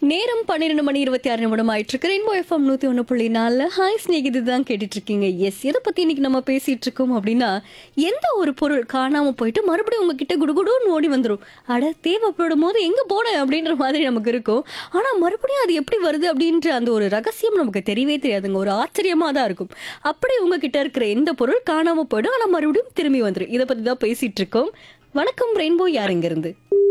நேரம் பன்னிரெண்டு மணி இருபத்தி ஆறு நிமிடம் ஆயிட்டு இருக்கு ரெயின்போ எஃப்எம் நூத்தி ஒன்று புள்ளி நாலு ஹாய் ஸ்நேகிதி தான் கேட்டுட்டு இருக்கீங்க எஸ் எதை பத்தி இன்னைக்கு நம்ம பேசிட்டு இருக்கோம் அப்படின்னா எந்த ஒரு பொருள் காணாம போயிட்டு மறுபடியும் உங்ககிட்ட குடுகுடுன்னு ஓடி வந்துடும் அட தேவைப்படும் போது எங்க போன அப்படின்ற மாதிரி நமக்கு இருக்கும் ஆனா மறுபடியும் அது எப்படி வருது அப்படின்ற அந்த ஒரு ரகசியம் நமக்கு தெரியவே தெரியாதுங்க ஒரு ஆச்சரியமா தான் இருக்கும் அப்படி உங்ககிட்ட இருக்கிற எந்த பொருள் காணாம போயிடும் ஆனா மறுபடியும் திரும்பி வந்துடும் இதை பத்தி தான் பேசிட்டு இருக்கோம் வணக்கம் ரெயின்போ யாருங்க இருந்து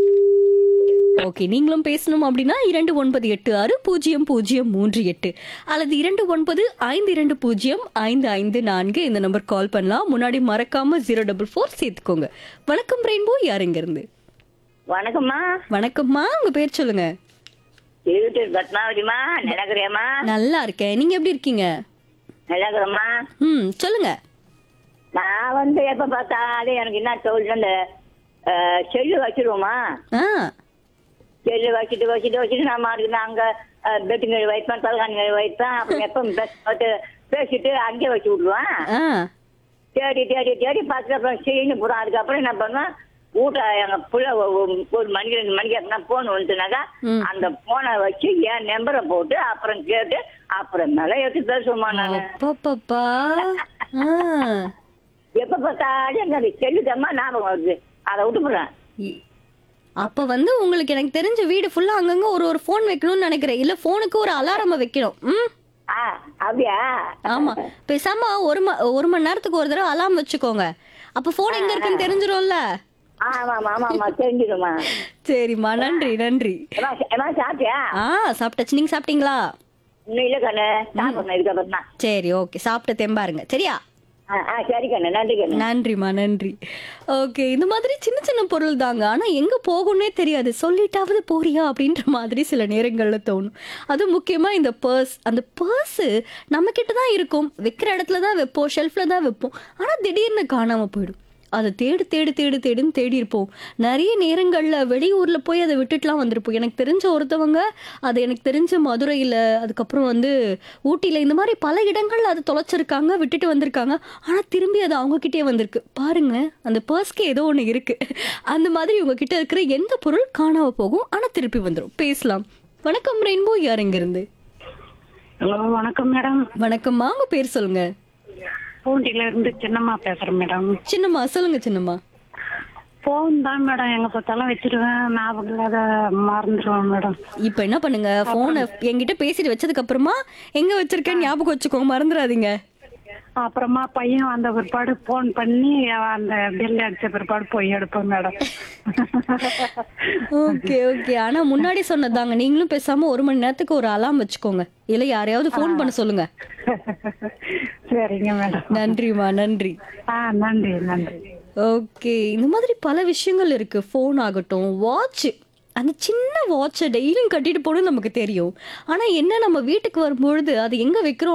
ஓகே நீங்களும் பேசணும் அப்படின்னா இரண்டு ஒன்பது எட்டு ஆறு பூஜ்ஜியம் பூஜ்ஜியம் மூன்று எட்டு அல்லது இரண்டு ஒன்பது ஐந்து இரண்டு பூஜ்ஜியம் ஐந்து ஐந்து நான்கு இந்த நம்பர் கால் பண்ணலாம் முன்னாடி மறக்காம ஜீரோ டபுள் ஃபோர் சேர்த்துக்கோங்க வணக்கம் ரெயின்போ யாருங்க இருந்து வணக்கம்மா வணக்கம்மா உங்க பேர் சொல்லுங்க திருவிட்டூர் பத்மாவதிமா நிலக்கிறேம்மா நல்லா இருக்கேன் நீங்க எப்படி இருக்கீங்க நிலக்கிறேம்மா ம் சொல்லுங்க நான் வந்து எப்ப பார்த்தாலும் எனக்கு என்ன தோல் அந்த செல்லு வச்சிருவோமா ஆ செல்லு வச்சுட்டு வச்சுட்டு வச்சுட்டு நான் மாட்டுக்கு நான் அங்க பெட்டுங்க வைப்பேன் தலகாணிங்க வைப்பேன் அப்புறம் எப்ப பஸ் பார்த்து பேசிட்டு அங்கே வச்சு விடுவேன் ஆ தேடி தேடி தேடி பார்த்துட்டு அப்புறம் சரின்னு போகிறோம் அதுக்கப்புறம் என்ன பண்ணுவேன் வீட்டை எங்க புள்ள ஒ- ஒ- ஒரு மணிக்கு ரெண்டு மணிக்கு எப்படின்னா போன் வந்துச்சுனாக்கா ம். அந்த போனை வச்சு என் நம்பரை போட்டு அப்புறம் கேட்டு அப்புறம் மேல எடுத்து பேசுவோமா நான் அப்பப்பப்பா ஆ எப்ப பார்த்தாலும் எனக்கு அது செல்லுதம்மா ஞாபகம் வருது அதை விட்டுப்புறேன் இ- அப்ப வந்து உங்களுக்கு எனக்கு தெரிஞ்ச வீடு ஃபுல்லா அங்கங்க ஒரு ஒரு ஃபோன் வைக்கணும்னு நினைக்கிறேன் இல்ல ஃபோனுக்கு ஒரு அலாரம் வைக்கணும் ம் ஆ அப்படியா ஆமா பேசாம ஒரு ம ஒரு மணி நேரத்துக்கு ஒரு தடவை அலாம் வச்சுக்கோங்க அப்ப போன் எங்க இருக்குன்னு தெரிஞ்சிரும்ல ஆமா ஆமா ஆமா ஆமா தெரிஞ்சிடுமா சரிம்மா நன்றி நன்றி ஏமா சாப்பிட்டியா ஆ சாப்பிட்டாச்சு நீங்க சாப்பிட்டீங்களா இன்னும் இல்லை கண்ணு சாப்பிடணும் இதுக்கப்புறம் தான் சரி ஓகே சாப்பிட்டு தெம்பாருங்க சரியா ஆ ஆ சரி கண்ணு நன்றி கண்ணு நன்றிம்மா நன்றி ஓகே இந்த மாதிரி சின்ன சின்ன பொருள் தாங்க ஆனா எங்க போகும்னே தெரியாது சொல்லிட்டாவது போறியா அப்படின்ற மாதிரி சில நேரங்கள்ல தோணும் அது முக்கியமா இந்த பர்ஸ் அந்த பர்ஸ் நம்ம கிட்ட தான் இருக்கும் வைக்கிற இடத்துல தான் வைப்போம் ஷெல்ஃப்ல தான் வைப்போம் ஆனா திடீர்னு காணாம போயிடும் அதை தேடு தேடு தேடு தேடுன்னு தேடி இருப்போம் நிறைய நேரங்கள்ல வெளியூர்ல போய் அதை விட்டுட்டுலாம் வந்திருப்போம் எனக்கு தெரிஞ்ச ஒருத்தவங்க அது எனக்கு தெரிஞ்ச மதுரையில அதுக்கப்புறம் வந்து ஊட்டியில இந்த மாதிரி பல இடங்கள்ல அது தொலைச்சிருக்காங்க விட்டுட்டு வந்திருக்காங்க ஆனா திரும்பி அது அவங்க கிட்டே வந்திருக்கு பாருங்க அந்த பர்ஸ்க்கு ஏதோ ஒண்ணு இருக்கு அந்த மாதிரி உங்க கிட்ட இருக்கிற எந்த பொருள் காணாம போகும் ஆனா திருப்பி வந்துடும் பேசலாம் வணக்கம் ரெயின்போ யார் இங்க இருந்து ஹலோ வணக்கம் மேடம் வணக்கம்மா உங்க பேர் சொல்லுங்க பூண்டில இருந்து சின்னம்மா பேசுறேன் மேடம் சின்னம்மா சொல்லுங்க சின்னம்மா போன் தான் மேடம் எங்க பார்த்தாலும் வச்சிருவேன் ஞாபகம் இல்லாத மறந்துடுவேன் மேடம் இப்போ என்ன பண்ணுங்க போனை என்கிட்ட பேசிட்டு வச்சதுக்கு அப்புறமா எங்க வச்சிருக்கேன்னு ஞாபகம் வச்சுக்கோங்க மறந்துடாதீங்க அப்புறமா பையன் வந்த பிற்பாடு போன் பண்ணி அந்த பில் அடிச்ச பிற்பாடு போய் எடுப்பேன் மேடம் ஓகே ஓகே ஆனா முன்னாடி சொன்னதாங்க நீங்களும் பேசாம ஒரு மணி நேரத்துக்கு ஒரு அலாம் வச்சுக்கோங்க இல்ல யாரையாவது ஃபோன் பண்ண சொல்லுங்க சரிங்க மேடம் நன்றிம்மா நன்றி ஆ நன்றி நன்றி ஓகே இந்த மாதிரி பல விஷயங்கள் இருக்கு ஃபோன் ஆகட்டும் வாட்ச் அந்த சின்ன வாட்சை டெய்லியும் கட்டிட்டு போகணும்னு நமக்கு தெரியும் ஆனா என்ன நம்ம வீட்டுக்கு வரும்பொழுது அது எங்க வைக்கிறோம்